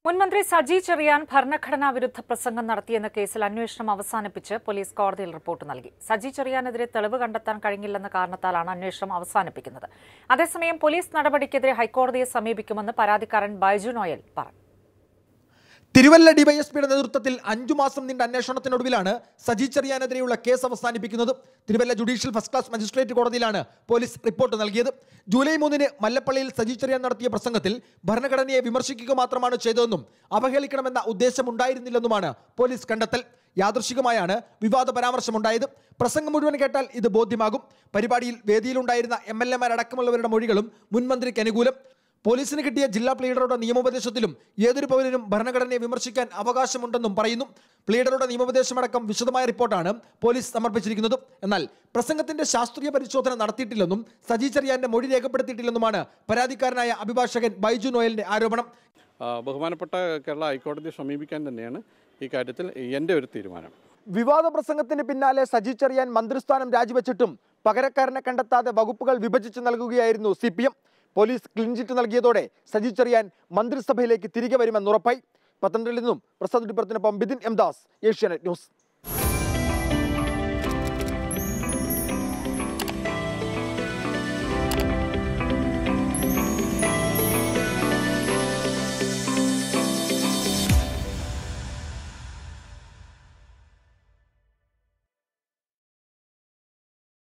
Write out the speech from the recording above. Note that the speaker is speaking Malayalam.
മുൻമന്ത്രി സജി ചെറിയാൻ ഭരണഘടനാ വിരുദ്ധ പ്രസംഗം നടത്തിയെന്ന കേസിൽ അന്വേഷണം അവസാനിപ്പിച്ച് പോലീസ് കോടതിയിൽ റിപ്പോർട്ട് നൽകി സജി ചെറിയാനെതിരെ തെളിവ് കണ്ടെത്താൻ കഴിഞ്ഞില്ലെന്ന കാരണത്താലാണ് അന്വേഷണം അവസാനിപ്പിക്കുന്നത് അതേസമയം പോലീസ് നടപടിക്കെതിരെ ഹൈക്കോടതിയെ സമീപിക്കുമെന്ന് പരാതിക്കാരൻ ബൈജു നോയൽ പറഞ്ഞു തിരുവല്ല ഡിവൈഎസ്പിയുടെ നേതൃത്വത്തിൽ അഞ്ചു മാസം നീണ്ട അന്വേഷണത്തിനൊടുവിലാണ് സജി ചെറിയാനെതിരെയുള്ള കേസ് അവസാനിപ്പിക്കുന്നത് Thiruvalla judicial first class magistrate കോടതിയിലാണ് പോലീസ് റിപ്പോർട്ട് നൽകിയത് ജൂലൈ മൂന്നിന് മല്ലപ്പള്ളിയിൽ സജി ചെറിയാൻ നടത്തിയ പ്രസംഗത്തിൽ ഭരണഘടനയെ വിമർശിക്കുക മാത്രമാണ് ചെയ്തതെന്നും അവഹേളിക്കണമെന്ന ഉദ്ദേശമുണ്ടായിരുന്നില്ലെന്നുമാണ് പോലീസ് കണ്ടെത്തൽ യാദൃശികമായാണ് വിവാദ പരാമർശമുണ്ടായത് പ്രസംഗം മുഴുവൻ കേട്ടാൽ ഇത് ബോധ്യമാകും പരിപാടിയിൽ വേദിയിലുണ്ടായിരുന്ന എം എൽ എമാരടക്കമുള്ളവരുടെ മൊഴികളും മുൻമന്ത്രിക്ക് അനുകൂലം പോലീസിന് കിട്ടിയ ജില്ലാ പ്ലീഡറുടെ നിയമോപദേശത്തിലും ഏതൊരു പൗരനും ഭരണഘടനയെ വിമർശിക്കാൻ അവകാശമുണ്ടെന്നും പറയുന്നു പ്ലീഡറുടെ നിയമോപദേശമടക്കം വിശദമായ റിപ്പോർട്ടാണ് പോലീസ് സമർപ്പിച്ചിരിക്കുന്നത് എന്നാൽ പ്രസംഗത്തിന്റെ ശാസ്ത്രീയ പരിശോധന നടത്തിയിട്ടില്ലെന്നും സജി ചെറിയാന്റെ മൊഴി രേഖപ്പെടുത്തിയിട്ടില്ലെന്നുമാണ് പരാതിക്കാരനായ അഭിഭാഷകൻ ബൈജു നോയലിന്റെ ആരോപണം ആ, ബഹുമാനപ്പെട്ട കേരള ഹൈക്കോടതിയെ സമീപിക്കാൻ തന്നെയാണ് ഈ കാര്യത്തിൽ എൻ്റെ ഒരു തീരുമാനം വിവാദ പ്രസംഗത്തിന് പിന്നാലെ സജി ചെറിയാൻ മന്ത്രിസ്ഥാനം രാജിവെച്ചിട്ടും പകരക്കാരനെ കണ്ടെത്താതെ വകുപ്പുകൾ വിഭജിച്ച് നൽകുകയായിരുന്നു C P M police clean chit നൽകിയതോടെ സജി ചെറിയാൻ മന്ത്രിസഭയിലേക്ക് തിരികെ വരുമെന്നുറപ്പായി പത്തനംതിട്ടയിൽ നിന്നും പ്രസാദ് ഡിപ്പറത്തിനൊപ്പം ബിദിൻ എം ദാസ് ഏഷ്യാനെറ്റ് ന്യൂസ്